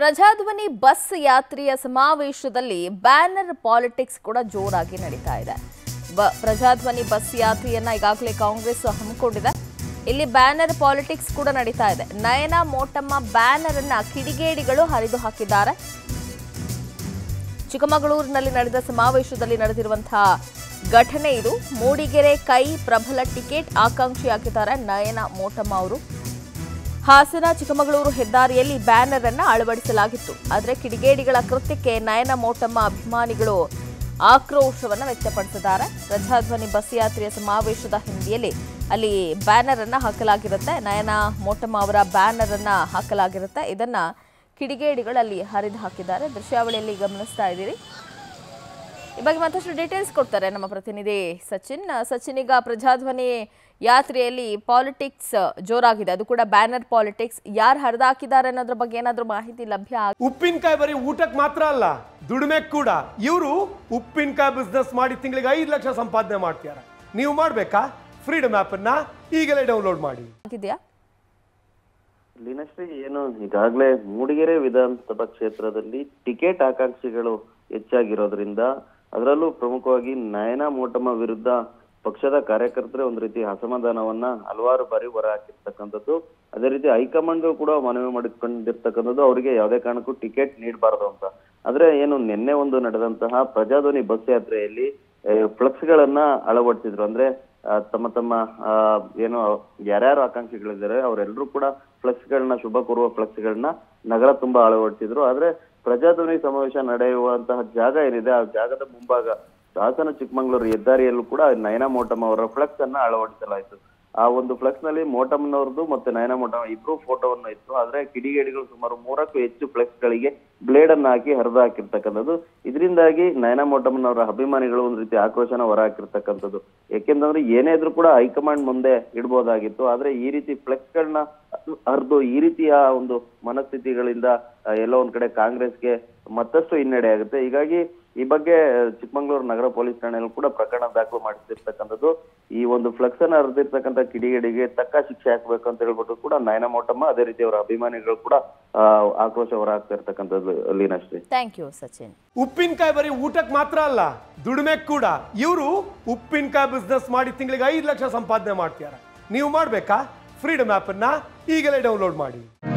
Prajadhwani bus ಯಾತ್ರೆಯ ಸಮಾವೇಶದಲ್ಲಿ banner politics ಕೂಡ ಜೋರಾಗಿ ನಡೀತಾ ಇದೆ ಬ ಪ್ರಜಾಧ್ವನಿ ಬಸ್ ಯಾತ್ರೆಯನ್ನ ಈಗಾಗಲೇ ಕಾಂಗ್ರೆಸ್ ಹಮ್ಮಿಕೊಂಡಿದೆ ಇಲ್ಲಿ ಬ್ಯಾನರ್ ಪಾಲಿಟಿಕ್ಸ್ ಕೂಡ ನಡೀತಾ ಇದೆ ನಯನ ಮೋಟಮ್ಮ ಬ್ಯಾನರ್ ಅನ್ನ ಕಿಡಿಗೇಡಿಗಳು ಹರಿದು ಹಾಕಿದ್ದಾರೆ ಚಿಕ್ಕಮಗಳೂರಿನಲ್ಲಿ ನಡೆದ ಸಮಾವೇಶದಲ್ಲಿ ನಡೆದಿರುವಂತಹ ಘಟನೆ ಇದು ಮೂಡಿಗೆರೆ ಕೈ ಪ್ರಬಲ ಟಿಕೆಟ್ ಆಕಾಂಕ್ಷಿಯಾಗಿದ್ದಾರೆ ನಯನ ಮೋಟಮ್ಮ ಅವರು ಹಾಸನ ಚಿಕ್ಕಮಗಳೂರು ಹೆದ್ದಾರಿಯಲ್ಲಿ ಬ್ಯಾನರ್ ಅನ್ನ ಅಳವಡಿಸಲಾಗಿತ್ತು ಆದರೆ ಕಿಡಿಗೇಡಿಗಳ ಕೃತ್ಯಕ್ಕೆ ನಯನ ಮೋಟಮ್ಮ ಅಭಿಮಾನಿಗಳು ಆಕ್ರೋಶವನ್ನ ವ್ಯಕ್ತಪಡಿಸಿದ್ದಾರೆ ಪ್ರಜಾಧ್ವನಿ ಬಸ್ ಯಾತ್ರೆಯ ಸಮಾವೇಶದ ಹಿಂದಿಯಲ್ಲಿ ಅಲ್ಲಿ ಬ್ಯಾನರ್ ಅನ್ನ ಹಾಕಲಾಗಿರುತ್ತೆ ನಯನ ಮೋಟಮ್ಮ ಅವರ ಬ್ಯಾನರ್ ಅನ್ನ ಹಾಕಲಾಗಿರುತ್ತೆ ಇದನ್ನ ಕಿಡಿಗೇಡಿಗಳಲ್ಲಿ ಹರಿದು ಹಾಕಿದ್ದಾರೆ ದೃಶ್ಯಾವಳಿಯಲ್ಲಿ ಗಮನಿಸ್ತಾ ಇದ್ದೀರಿ ಈ ಬಗ್ಗೆ ಮತ್ತಷ್ಟು ಡೀಟೇಲ್ಸ್ ಕೊಡ್ತಾರೆ ನಮ್ಮ ಪ್ರತಿನಿಧಿ ಸಚಿನ್ ಸಚಿನ್ ಈಗ ಪ್ರಜಾಧ್ವನಿ ಯಾತ್ರೆಯಲ್ಲಿ ಪಾಲಿಟಿಕ್ಸ್ ಜೋರಾಗಿದೆ ಅದು ಕೂಡ ಬ್ಯಾನರ್ ಪಾಲಿಟಿಕ್ಸ್ ಯಾರು ಹರಿದಾಕಿದ್ದಾರೆ ಅನ್ನೋದ್ರ ಬಗ್ಗೆ ಏನಾದರೂ ಮಾಹಿತಿ ಲಭ್ಯ ಆಗ್- ಉಪ್ಪಿನಕಾಯಿ ಬರೀ ಊಟಕ್ಕೆ ಮಾತ್ರ ಅಲ್ಲ ದುಡಿಮೆ ಕೂಡ ಇವರು ಉಪ್ಪಿನಕಾಯಿ ಬಿಸ್ನೆಸ್ ಮಾಡಿ ತಿಂಗಳಿಗೆ ಐದು ಲಕ್ಷ ಸಂಪಾದನೆ ಮಾಡ್ತಾರೆ ನೀವು ಮಾಡ್ಬೇಕಾ ಫ್ರೀಡಮ್ ಅನ್ನ ಈಗಲೇ ಡೌನ್ಲೋಡ್ ಮಾಡಿ ಆಗಿದೆಯಾ ಲೀನಶ್ರೀ ಏನು ಈಗಾಗಲೇ ಮೂಡಿಗೆರೆ ವಿಧಾನಸಭಾ ಕ್ಷೇತ್ರದಲ್ಲಿ ಟಿಕೆಟ್ ಆಕಾಂಕ್ಷಿಗಳು ಹೆಚ್ಚಾಗಿರೋದ್ರಿಂದ ಅದರಲ್ಲೂ ಪ್ರಮುಖವಾಗಿ ನಯನ ಮೋಟಮ್ಮ ವಿರುದ್ಧ ಪಕ್ಷದ ಕಾರ್ಯಕರ್ತರೇ ಒಂದು ರೀತಿ ಅಸಮಾಧಾನವನ್ನ ಹಲವಾರು ಬಾರಿ ಹೊರ ಹಾಕಿರ್ತಕ್ಕಂಥದ್ದು ಅದೇ ರೀತಿ ಹೈಕಮಾಂಡ್ ಕೂಡ ಮನವಿ ಮಾಡಿಕೊಂಡಿರ್ತಕ್ಕಂಥದ್ದು ಅವರಿಗೆ ಯಾವುದೇ ಕಾರಣಕ್ಕೂ ಟಿಕೆಟ್ ನೀಡಬಾರದು ಅಂತ ಆದ್ರೆ ಏನು ನಿನ್ನೆ ಒಂದು ನಡೆದಂತಹ ಪ್ರಜಾಧ್ವನಿ ಬಸ್ ಯಾತ್ರೆಯಲ್ಲಿ ಫ್ಲೆಕ್ಸ್ ಗಳನ್ನ ಅಳವಡಿಸಿದ್ರು ಅಂದ್ರೆ ಆ, ತಮ್ಮ ತಮ್ಮ ಆ, ಏನು ಯಾರ್ಯಾರು ಆಕಾಂಕ್ಷಿಗಳಿದ್ದಾರೆ ಅವರೆಲ್ಲರೂ ಕೂಡ ಫ್ಲೆಕ್ಸ್ ಗಳನ್ನ ಶುಭ ಕೋರುವ ಫ್ಲೆಕ್ಸ್ ಗಳನ್ನ ನಗರ ತುಂಬಾ ಅಳವಡಿಸಿದ್ರು ಆದ್ರೆ ಪ್ರಜಾಧ್ವನಿ ಸಮಾವೇಶ ನಡೆಯುವಂತಹ ಜಾಗ ಏನಿದೆ ಆ ಜಾಗದ ಮುಂಭಾಗ ಹಾಸನ ಚಿಕ್ಕಮಗಳೂರು ಹೆದ್ದಾರಿಯಲ್ಲೂ ಕೂಡ ನಯನ ಮೋಟಮ್ ಅವರ ಫ್ಲೆಕ್ಸ್ ಅನ್ನ ಅಳವಡಿಸಲಾಯಿತು ಆ ಒಂದು ಫ್ಲೆಕ್ಸ್ ನಲ್ಲಿ ಮೋಟಮ್ನವ್ರದ್ದು ಮತ್ತೆ ನಯನ ಮೋಟಮ್ ಇಬ್ರು ಫೋಟೋವನ್ನು ಇತ್ತು ಆದ್ರೆ ಕಿಡಿಗೇಡಿಗಳು ಸುಮಾರು ಮೂರಕ್ಕೂ ಹೆಚ್ಚು ಫ್ಲೆಕ್ಸ್ ಗಳಿಗೆ ಬ್ಲೇಡ್ ಅನ್ನ ಹಾಕಿ ಹರಿದು ಹಾಕಿರ್ತಕ್ಕಂಥದ್ದು ಇದರಿಂದಾಗಿ ನಯನ ಮೋಟಮ್ನವರ ಅಭಿಮಾನಿಗಳು ಒಂದು ರೀತಿ ಆಕ್ರೋಶನ ಹೊರ ಹಾಕಿರ್ತಕ್ಕಂಥದ್ದು ಯಾಕೆಂತಂದ್ರೆ ಏನೇ ಇದ್ರೂ ಕೂಡ ಹೈಕಮಾಂಡ್ ಮುಂದೆ ಇಡ್ಬೋದಾಗಿತ್ತು ಆದ್ರೆ ಈ ರೀತಿ ಫ್ಲೆಕ್ಸ್ ಗಳನ್ನ ಹರಿದು ಈ ರೀತಿಯ ಒಂದು ಮನಸ್ಥಿತಿಗಳಿಂದ ಆ, ಎಲ್ಲೋ ಒಂದ್ ಕಡೆ ಕಾಂಗ್ರೆಸ್ಗೆ ಮತ್ತಷ್ಟು ಹಿನ್ನಡೆ ಆಗುತ್ತೆ ಹೀಗಾಗಿ ಈ ಬಗ್ಗೆ ಚಿಕ್ಕಮಗಳೂರು ನಗರ ಪೊಲೀಸ್ ಠಾಣೆಯಲ್ಲಿ ಕೂಡ ಪ್ರಕರಣ ದಾಖಲು ಮಾಡಿಸಿರ್ತಕ್ಕಂಥದ್ದು ಈ ಒಂದು ಫ್ಲೆಕ್ಸ್ ಅನ್ನ ಹರಿದಿರ್ತಕ್ಕಂಥ ಕಿಡಿಗೇಡಿಗೆ ತಕ್ಕ ಶಿಕ್ಷೆ ಹಾಕ್ಬೇಕು ಅಂತ ಹೇಳ್ಬಿಟ್ಟು ಕೂಡ ನಯನ ಮೋಟಮ್ಮ ಅದೇ ರೀತಿ ಅವರ ಅಭಿಮಾನಿಗಳು ಕೂಡ ಆ, ಆಕ್ರೋಶ ಹೊರ ಹಾಕ್ತಾ ಇರ್ತಕ್ಕಂಥದ್ದು ಲೀನಶ್ರೀ ಥ್ಯಾಂಕ್ ಯು ಸಚಿನ್ ಉಪ್ಪಿನಕಾಯಿ ಬರೀ ಊಟಕ್ಕೆ ಮಾತ್ರ ಅಲ್ಲ ದುಡಿಮೆ ಕೂಡ ಇವರು ಉಪ್ಪಿನಕಾಯಿ ಬಿಸ್ನೆಸ್ ಮಾಡಿ ತಿಂಗಳಿಗೆ ಐದು ಲಕ್ಷ ಸಂಪಾದನೆ ಮಾಡ್ತಾರೆ ನೀವು ಮಾಡ್ಬೇಕಾ ಫ್ರೀಡಮ್ ಅನ್ನ ಈಗಲೇ ಡೌನ್ಲೋಡ್ ಮಾಡಿ